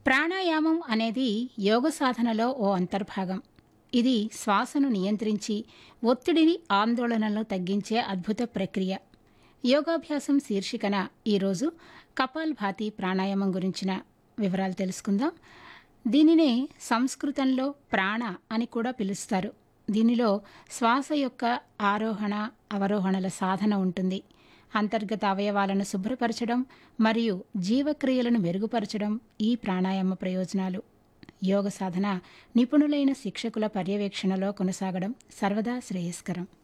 ప్రాణాయామం అనేది యోగ సాధనలో ఓ అంతర్భాగం ఇది శ్వాసను నియంత్రించి ఒత్తిడిని ఆందోళనలను తగ్గించే అద్భుత ప్రక్రియ యోగాభ్యాసం శీర్షికన ఈరోజు కపాల్ భాతి ప్రాణాయామం గురించిన వివరాలు తెలుసుకుందాం దీనినే సంస్కృతంలో ప్రాణ అని కూడా పిలుస్తారు దీనిలో శ్వాస యొక్క ఆరోహణ అవరోహణల సాధన ఉంటుంది అంతర్గత అవయవాలను శుభ్రపరచడం మరియు జీవక్రియలను మెరుగుపరచడం ఈ ప్రాణాయామ ప్రయోజనాలు యోగ సాధన నిపుణులైన శిక్షకుల పర్యవేక్షణలో కొనసాగడం సర్వదా శ్రేయస్కరం